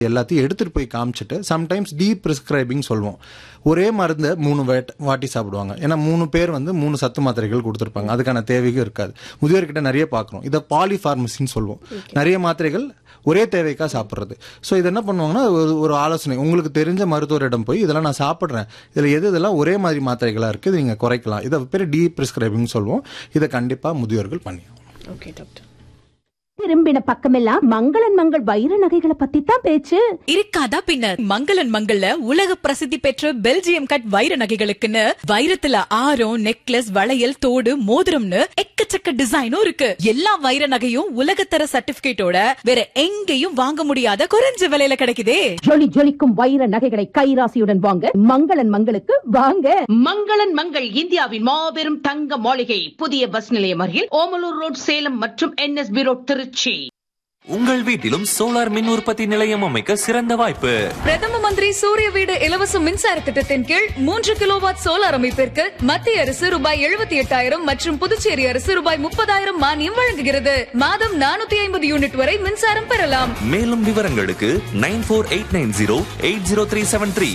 எல்லாத்தையும் எடுத்துட்டு போய் காமிச்சிட்டு சம்டைம்ஸ் டீ ப்ரிஸ்கிரைபிங் சொல்லுவோம் ஒரே மருந்தை மூணு வேட்- வாட்டி சாப்பிடுவாங்க ஏன்னா மூணு பேர் வந்து மூணு சத்து மாத்திரைகள் கொடுத்துருப்பாங்க அதுக்கான தேவையும் இருக்காது முதியோர்கிட்ட நிறைய பார்க்குறோம் இதை பாலிஃபார்மசின்னு சொல்லுவோம் நிறைய மாத்திரைகள் ஒரே தேவைக்காக சாப்பிட்றது ஸோ இது என்ன பண்ணுவாங்கன்னா ஒரு ஒரு ஆலோசனை உங்களுக்கு தெரிஞ்ச மருத்துவரிடம் போய் இதெல்லாம் நான் சாப்பிட்றேன் இதில் எது இதெல்லாம் ஒரே மாதிரி மாத்திரைகளாக இருக்குது இது நீங்கள் குறைக்கலாம் இதை பேர் டீ ப்ரிஸ்கிரைபிங் சொல்லுவோம் இதை கண்டிப்பாக முதியோர்கள் பண்ணி ஓகே டாக்டர் திரும்பின பக்கமெல்லாம் மங்களன் மங்கள் வைர நகைகளை பத்தி தான் பேச்சு இருக்காதா பின்ன மங்களன் மங்கள்ல உலக பிரசித்தி பெற்ற பெல்ஜியம் கட் வைர நகைகளுக்குன்னு வைரத்துல ஆரம் நெக்லஸ் வளையல் தோடு மோதிரம்னு எக்கச்சக்க டிசைனும் இருக்கு எல்லா வைர நகையும் உலகத்தர சர்டிபிகேட்டோட வேற எங்கேயும் வாங்க முடியாத குறைஞ்ச விலையில கிடைக்குதே ஜொலி ஜொலிக்கும் வைர நகைகளை கைராசியுடன் வாங்க மங்களன் மங்களுக்கு வாங்க மங்களன் மங்கள் இந்தியாவின் மாபெரும் தங்க மாளிகை புதிய பஸ் நிலையம் அருகில் ஓமலூர் ரோட் சேலம் மற்றும் என்எஸ்பி ரோட் திருச்சி உங்கள் வீட்டிலும் சோலார் மின் உற்பத்தி நிலையம் அமைக்க சிறந்த வாய்ப்பு பிரதம மந்திரி சூரிய வீடு இலவச மின்சார திட்டத்தின் கீழ் மூன்று கிலோவாட் சோலார் அமைப்பிற்கு மத்திய அரசு ரூபாய் எழுபத்தி எட்டாயிரம் மற்றும் புதுச்சேரி அரசு ரூபாய் முப்பதாயிரம் மானியம் வழங்குகிறது மாதம் நானூத்தி ஐம்பது யூனிட் வரை மின்சாரம் பெறலாம் மேலும் விவரங்களுக்கு nine four eight nine zero eight zero three seven three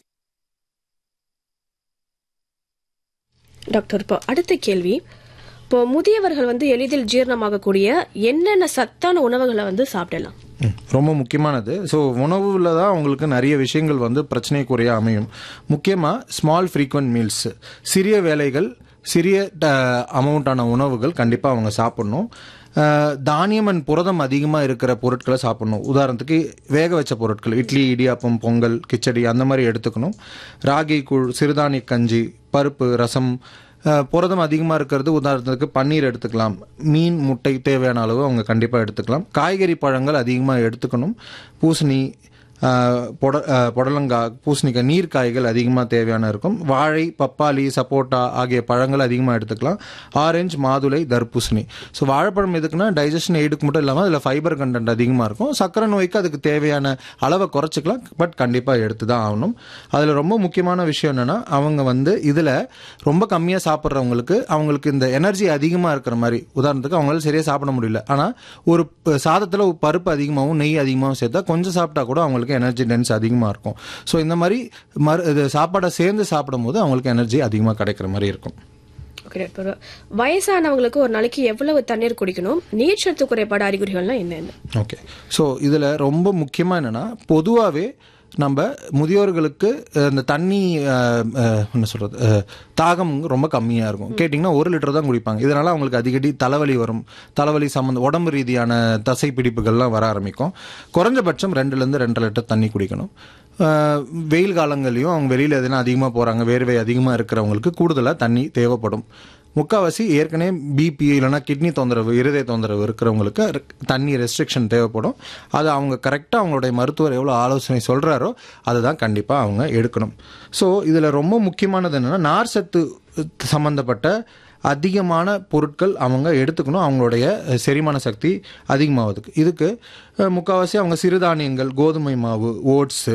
doctor இப்போ அடுத்த கேள்வி இப்போ முதியவர்கள் வந்து எளிதில் ஜீரணமாகக்கூடிய என்னென்ன சத்தான உணவுகளை வந்து சாப்பிடலாம் ம், ரொம்ப முக்கியமானது ஸோ உணவுல தான் அவங்களுக்கு நிறைய விஷயங்கள் வந்து பிரச்சனைக்குரிய அமையும் முக்கியமாக ஸ்மால் ஃப்ரீக்வெண்ட் மீல்ஸ் சிறிய வேலைகள் சிறிய அமௌண்ட்டான உணவுகள் கண்டிப்பாக அவங்க சாப்பிடணும் அஹ், தானியம் அண்ட் புரதம் அதிகமாக இருக்கிற பொருட்களை சாப்பிடணும் உதாரணத்துக்கு வேக வச்ச பொருட்கள் இட்லி இடியாப்பம் பொங்கல் கிச்சடி அந்த மாதிரி எடுத்துக்கணும் ராகி கூழ் சிறுதானிய கஞ்சி பருப்பு ரசம் அஹ், புரதம் அதிகமாக இருக்கிறது உதாரணத்துக்கு பன்னீர் எடுத்துக்கலாம் மீன் முட்டை தேவையான அளவு அவங்க கண்டிப்பாக எடுத்துக்கலாம் காய்கறி பழங்கள் அதிகமாக எடுத்துக்கணும் பூசணி அஹ், பொட அஹ், புடலங்காய் பூசணிக்காய் நீர்க்காய்கள் அதிகமாக தேவையான இருக்கும் வாழை பப்பாளி சப்போட்டா ஆகிய பழங்கள் அதிகமாக எடுத்துக்கலாம் ஆரஞ்சு மாதுளை தர்பூசணி ஸோ வாழைப்பழம் எதுக்குன்னா டைஜஷன் எய்டுக்கு மட்டும் இல்லாமல் அதில் ஃபைபர் கண்டென்ட் அதிகமாக இருக்கும் சக்கரை நோய்க்கு அதுக்கு தேவையான அளவை குறைச்சிக்கலாம் பட் கண்டிப்பாக எடுத்து தான் ஆகணும் அதில் ரொம்ப முக்கியமான விஷயம் என்னென்னா அவங்க வந்து இதில் ரொம்ப கம்மியாக சாப்பிட்றவங்களுக்கு அவங்களுக்கு இந்த எனர்ஜி அதிகமாக இருக்கிற மாதிரி உதாரணத்துக்கு அவங்களால சரியாக சாப்பிட முடியல ஆனால் ஒரு ப- சாதத்துல ஒரு பருப்பு அதிகமாகவும் நெய் அதிகமாகவும் சேர்த்தா கொஞ்சம் சாப்பிட்டா கூட அவங்களுக்கு எனர்ஜி டென்ஸ் அதிகமாக இருக்கும் ஸோ இந்த மாதிரி மறு இது சாப்பாடை சேர்ந்து சாப்பிடும் போது அவங்களுக்கு எனர்ஜி அதிகமாக கிடைக்கிற மாதிரி இருக்கும் ஓகே டாக்டர் வயசானவங்களுக்கு ஒரு நாளைக்கு எவ்வளவு தண்ணீர் குடிக்கணும் நீர்ச்சத்து குறைபாடு அறிகுறிகள்லாம் என்னென்ன ஓகே ஸோ இதில் ரொம்ப முக்கியமாக என்னென்னா பொதுவாகவே நம்ம முதியோர்களுக்கு அஹ், இந்த தண்ணி அஹ், அஹ், என்ன சொல்கிறது தாகம் ரொம்ப கம்மியாக இருக்கும் கேட்டிங்கன்னா ஒரு லிட்டர் தான் குடிப்பாங்க இதனால் அவங்களுக்கு அடிக்கடி தலைவலி வரும் தலைவலி சம்மந்த உடம்பு ரீதியான தசை பிடிப்புகள்லாம் வர ஆரம்பிக்கும் குறைஞ்சபட்சம் ரெண்டுலேருந்து ரெண்டரை லிட்டர் தண்ணி குடிக்கணும் அஹ், வெயில் காலங்கள்லையும் அவங்க வெளியில் எதுனா அதிகமாக போகிறாங்க வேர்வை அதிகமாக இருக்கிறவங்களுக்கு கூடுதலாக தண்ணி தேவைப்படும் முக்கால்வாசி ஏற்கனவே பிபி இல்லைனா கிட்னி தொந்தரவு இருதய தொந்தரவு இருக்கிறவங்களுக்கு ர- தண்ணி ரெஸ்ட்ரிக்ஷன் தேவைப்படும் அது அவங்க கரெக்டாக அவங்களுடைய மருத்துவர் எவ்வளோ ஆலோசனை சொல்கிறாரோ அதை தான் கண்டிப்பாக அவங்க எடுக்கணும் ஸோ இதில் ரொம்ப முக்கியமானது என்னென்னா நார் சத்து சம்மந்தப்பட்ட அதிகமான பொருட்கள் அவங்க எடுத்துக்கணும் அவங்களுடைய அஹ், செரிமான சக்தி அதிகமாவதுக்கு இதுக்கு அஹ், முக்கால்வாசி அவங்க சிறுதானியங்கள் கோதுமை மாவு ஓட்ஸு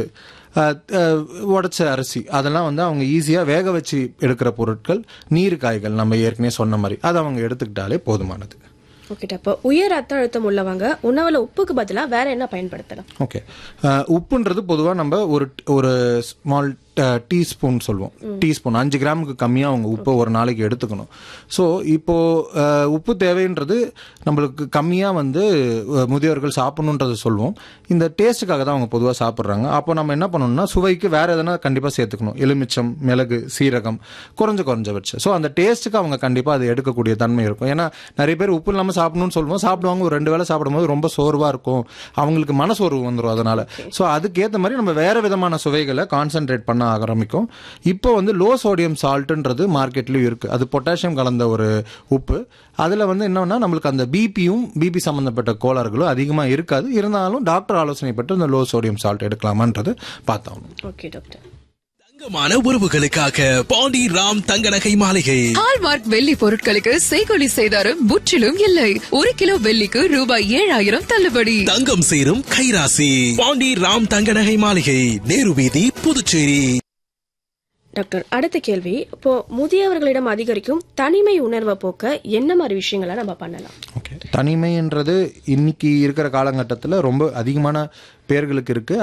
உடச்ச அரிசி அதெல்லாம் வந்து அவங்க ஈஸியாக வேக வச்சு எடுக்கிற பொருட்கள் நீர் காய்கள் நம்ம ஏற்கனவே சொன்ன மாதிரி அதை அவங்க எடுத்துக்கிட்டாலே போதுமானது ஓகே இப்போ உயர் ரத்த அழுத்தம் உள்ளவங்க உணவுல உப்புக்கு பதிலாக வேற என்ன பயன்படுத்தலாம் ஓகே உப்புன்றது பொதுவாக நம்ம ஒரு ஒரு ஸ்மால் டீஸ்பூன் சொல்லுவோம் டீஸ்பூன் அஞ்சு கிராமுக்கு கம்மியாக அவங்க உப்பை ஒரு நாளைக்கு எடுத்துக்கணும் ஸோ இப்போ அஹ், உப்பு தேவைன்றது நம்மளுக்கு கம்மியாக வந்து அஹ், முதியோர்கள் சாப்பிடணுன்றதை சொல்லுவோம் இந்த டேஸ்ட்டுக்காக தான் அவங்க பொதுவாக சாப்பிட்றாங்க அப்போ நம்ம என்ன பண்ணணும்னா சுவைக்கு வேற எதனா கண்டிப்பாக சேர்த்துக்கணும் எலுமிச்சம் மிளகு சீரகம் குறைஞ்ச குறைஞ்சபட்சம் ஸோ அந்த டேஸ்ட்டுக்கு அவங்க கண்டிப்பாக அதை எடுக்கக்கூடிய தன்மை இருக்கும் ஏன்னா நிறைய பேர் உப்பு இல்லாமல் சாப்பிடணும்னு சொல்லுவோம் சாப்பிடுவாங்க ஒரு ரெண்டு வேளை சாப்பிடும்போது ரொம்ப சோர்வாக இருக்கும் அவங்களுக்கு மனசோர்வு வந்துடும் அதனால ஸோ அதுக்கேற்ற மாதிரி நம்ம வேற விதமான சுவைகளை கான்சென்ட்ரேட் பண்ண ஆரம்பிக்கும் இப்போ வந்து லோ சோடியம் சால்ட்டுன்றது மார்க்கெட்லயும் இருக்கு அது பொட்டாசியம் கலந்த ஒரு உப்பு அதில் வந்து என்னன்னா நம்மளுக்கு அந்த பிபியும் பிபி சம்மந்தப்பட்ட கோளாறுகளும் அதிகமாக இருக்காது இருந்தாலும் டாக்டர் ஆலோசனை பெற்று இந்த லோ சோடியம் சால்ட் எடுக்கலாமான்றது பார்த்தோம் ஓகே டாக்டர் தங்கமான உறவுகளுக்காக பாண்டி ராம் தங்க நகை மாளிகை ஹால்மார்க் வெள்ளி பொருட்களுக்கு செய்கொலி செய்தாரும் முற்றிலும் இல்லை ஒரு கிலோ வெள்ளிக்கு ரூபாய் ஏழாயிரம் தள்ளுபடி தங்கம் சேரும் கைராசி பாண்டி ராம் தங்க நகை மாளிகை நேரு வீதி புதுச்சேரி டாக்டர் அடுத்த கேள்வி இப்போ முதியவர்களிடம் அதிகரிக்கும் தனிமை உணர்வை போக்க என்ன மாதிரி விஷயங்களை நம்ம பண்ணலாம் ஓகே தனிமைன்றது இன்னைக்கு இருக்கிற காலகட்டத்தில் ரொம்ப அதிகமான பேர்களுக்கு இருக்கு